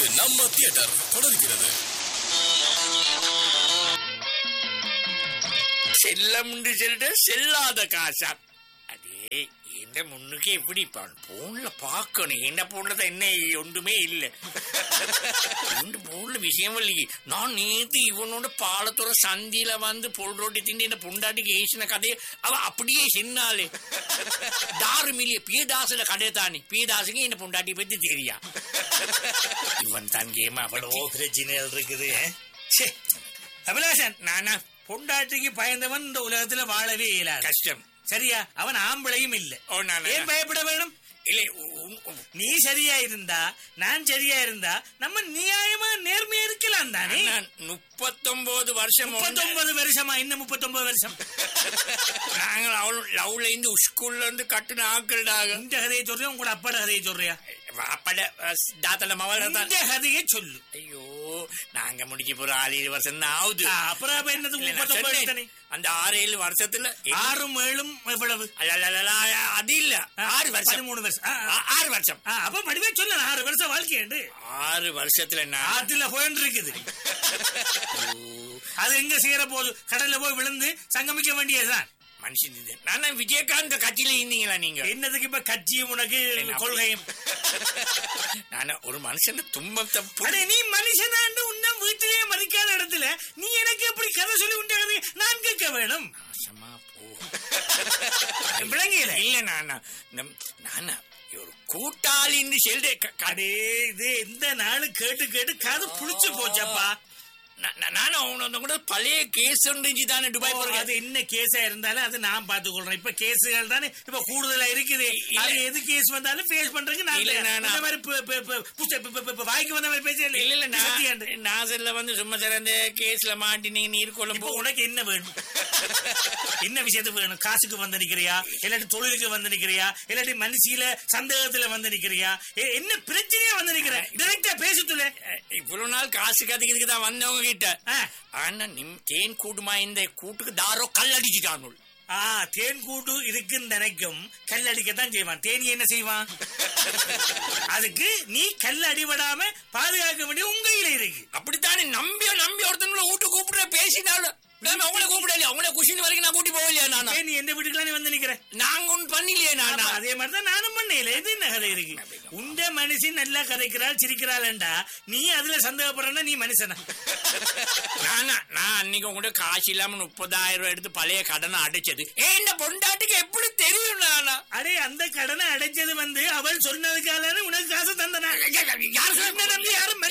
நம்ம தியேட்டர் தொடர்கிறது செல்லம்னு சொல்லிட்டு செல்லாத காசா அடே இந்த முன்னுக்கு எப்படி போன்ல பார்க்கணும் என்ன போன்ல தான் என்ன ஒன்றுமே இல்லை இந்த போன்ல விஷயம் இல்லையே நான் நேத்து இவனோட பாலத்தோட சந்தியில வந்து பொல் ரோட்டி திண்டி இந்த பொண்டாட்டிக்கு ஏசின கதையை அவ அப்படியே சின்னாலே தாரு மில்லிய பியதாசுல கடை தானே பியதாசுக்கு என்ன பொண்டாட்டி பத்தி தெரியா இவன் தான் கேமா அவ்வளவோ பிரச்சனைகள் இருக்குது ச்சே. அபிலாஷன் நானா பொண்டாட்டிக்கு பயந்தவன் இந்த உலகத்துல வாழவே இயலாது கஷ்டம் சரியா அவன் ஆம்பளையும் இல்ல ஓ நானா ஏன் பயப்பட வேணும் இல்லை உ- உ- நீ சரியா இருந்தா நான் சரியா இருந்தா நம்ம நியாயமா நேர்மையா இருக்கலாம் தானே நான் முப்பத்தொன்பது வருஷம் உண்டு. முப்பத்தொன்பது வருஷமா இன்னும் முப்பத்தொன்பது வருஷம் நாங்கள் அவள் லவ்ல இருந்து ஸ்கூல்ல இருந்து கட்டுன ஆக்கள்டாக இந்த கதையை சொல்றியா உங்களோட அப்பட கதையை சொல்றியா அப்பட தாத்தல மவள தான் இந்த கதையை சொல்லு ஐயோ நாங்க முடிக்க போற ஆறு ஏழு வருஷம் தான் ஆகுது ஆ, அப்புறம் அப்ப என்னது இல்ல, நான் முப்பத்தொன்பது சொன்னேன். தானே அந்த ஆறு ஏழு வருஷத்துல ஆறும் ஏழும் எவ்வளவு அல்லல்லல்லா, அது இல்ல ஆறு வருஷம் பதிமூணு வருஷம் ஆ, ஆ. ஆ- ஆறு வருஷம் ஆ, அப்ப மடிவே சொல்ல ஆறு வருஷம் வாழ்க்கையுண்டு ஆறு வருஷத்துல நான் ஆத்துல போயின்னு இருக்குது அது எங்க செய்யற போது கடல்ல போய் விழுந்து சங்கமிக்க வேண்டியதுதான் மனுஷன் இது. நானா விஜயகாந்த் கட்சியில இருந்தீங்களா நீங்க என்னதுக்கு இப்ப கட்சியும் உனக்கு என்ன? கொள்கையும் நானா ஒரு மனுஷன் துன்பத்தை பு- அடே நீ மனுஷனாண்டு உன்ன வீட்டிலேயே மதிக்காத இடத்துல நீ எனக்கு எப்படி கதை சொல்லி உண்ட கதை நான் கேட்க வேணும் நாசமா போ விளங்கியல இல்ல நானா நம்- நானா ஒரு கூட்டாளின்னு சொல்லிட்டு க- க- அடே இது எந்த நாளும் கேட்டு கேட்டு காது புளிச்சு போச்சப்பா நா- நா- நானும் அவனோட கூட பழைய கேஸ் இருந்துச்சு தானே துபாய் அது போறது என்ன கேஸா இருந்தாலும் அது நான் பார்த்து கொள்றேன் இப்ப கேஸுகள் தானே இப்ப கூடுதலா இருக்குது இல்ல. அது எது கேஸ் வந்தாலும் ஃபேஸ் பண்றதுக்கு நான் இல்ல, தயார். நான் இந்த மாதிரி பு- பு- பு- புஸ்த- பு- பு- பு- வாய்க்கு வந்த மாதிரி பேச இல்ல இல்ல சத்தியாண்டு. நான் நாசல்ல வந்து சும்மா சிறந்த கேஸ்ல மாட்டினீங்க நீர் குழம்பு இப்போ உனக்கு என்ன வேணும் என்ன விஷயத்துக்கு வேணும் காசுக்கு வந்து நிக்கிறியா இல்லாட்டி தொழிலுக்கு வந்து நிக்கிறியா இல்லாட்டி மனுஷியில சந்தேகத்துல வந்து நிக்கிறியா எ- என்ன பிரச்சனையா வந்து நிக்கிற டைரக்டா பேசத்துல இவ்வளவு நாள் காசு கதைக்கிறதுக்கு தான் வந்தவங்க கிட்ட ஆ. ஆனா நிம் தேன் கூடுமா இந்த கூட்டுக்கு தாரோ கல் அடிச்சுட்டானுள் ஆ தேன் கூட்டு இருக்குன்னு நினைக்கும் கல் அடிக்கத்தான் செய்வான் தேனி என்ன செய்வான் அதுக்கு நீ கல் அடிபடாம பாதுகாக்க வேண்டிய உங்க கையில இருக்கு அப்படித்தானே நம்பியோ நம்பி ஒருத்தனுள்ள வீட்டு கூப்பிட பேசினாலும் நாம அவங்கள கூப்பிடலையா அவங்கள குஷின் வரைக்கும் நான் கூட்டி போகலையா நானா ஏன் நீ எந்த வீட்டுக்குலாம் நீ வந்து நிக்கிற நாங்க ஒன்றும் பண்ணலையே நானா அப்ப அதே மாதிரிதான் நானும் பண்ணல இது என்ன கதை இருக்கு உண்ட மனுஷன் நல்லா கதைக்கிறாள் சிரிக்கிறாள்டா நீ அதுல சந்தேகப்படுறா நீ மனுஷனா நானா நான் அன்னைக்கு கூட காசு இல்லாம முப்பதாயிரம் ரூபாய் எடுத்து பழைய கடனை அடைச்சது ஏன் இந்த பொண்டாட்டிக்கு எப்படி தெரியும் நானா அடே அந்த கடனை அடைச்சது வந்து அவள் சொன்னதுக்காக உனக்கு காசு தந்தனா யார் என்ன நம்பி யாரும்